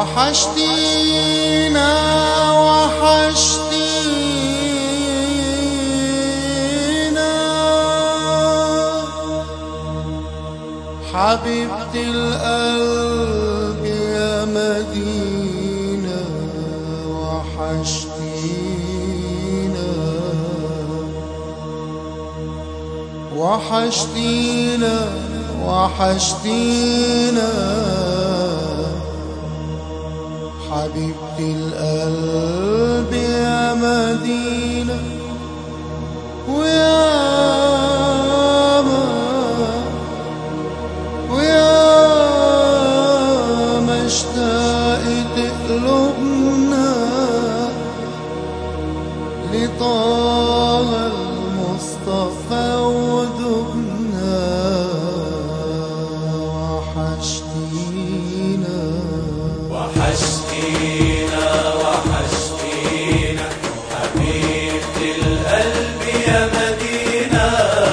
وحشتينا وحشتينا حبيبتي القلب يا مدينة وحشتينا وحشتينا وحشتينا حبيبتي القلب يا مدينة ويا ما ويا ما اشتاقت قلوبنا لطه المصطفى ودبنا وحشتينا وحشتينا وحشتينا حبيبتي القلب يا مدينة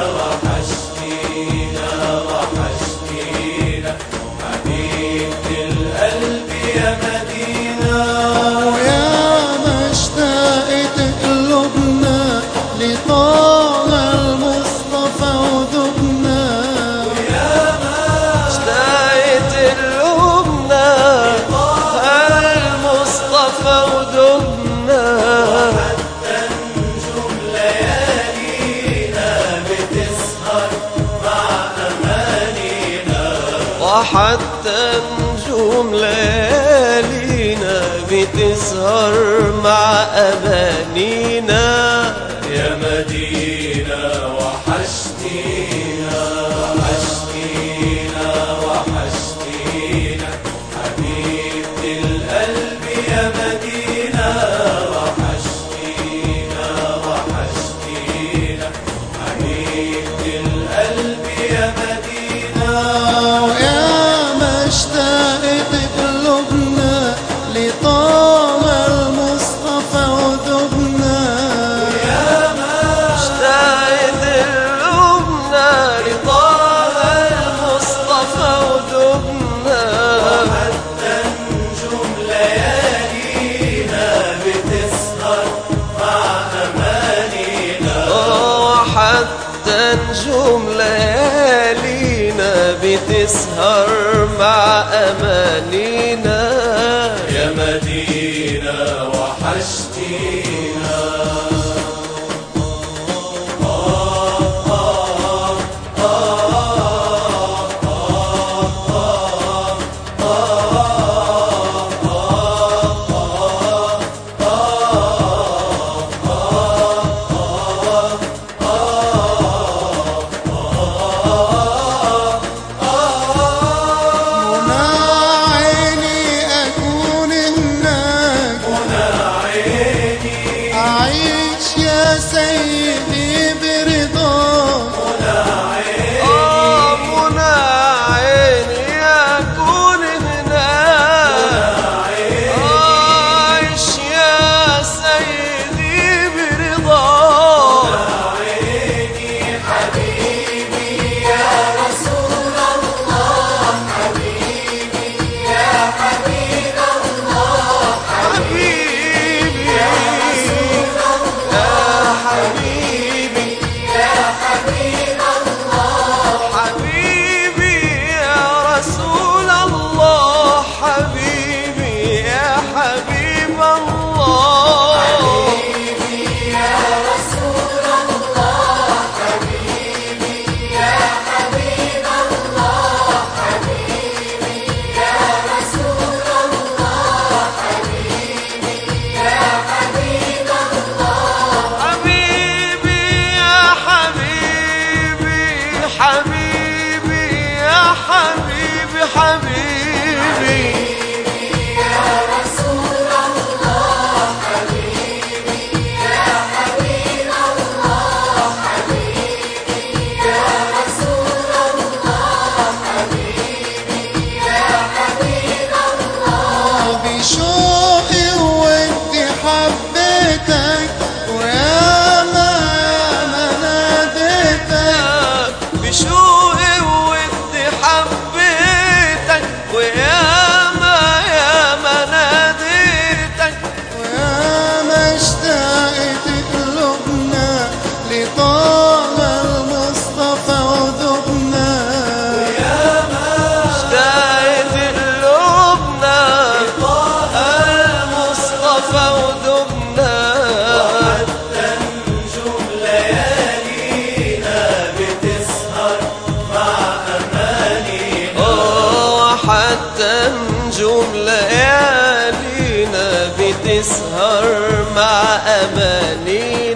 وحشتينا وحشتينا حبيبتي القلب يا مدينة ويا ما اشتاقت قلوبنا لطه المصطفى ودبنا اشتقت قلوبنا المصطفى ودبنا نجوم ليالينا بتسهر مع أمانينا وحتى نجوم ليالينا بتسهر مع أمانينا يا مدينة وحشتينا وحشتينا وحشتينا حبيبتي القلب يا مدينة وحشتينا وحشتينا حبيبتي القلب يا مدينة ويا ما اشتاقت قلوبنا لطه المصطفى ودبنا اشتقت قلوبنا لطه المصطفى ودبنا نجوم ليالينا بتسهر مع أمانينا وحتى نجوم ليالينا بتسهر مع أمانينا يا مدينة وحشتينا منى عيني بتسهر مع أمانينا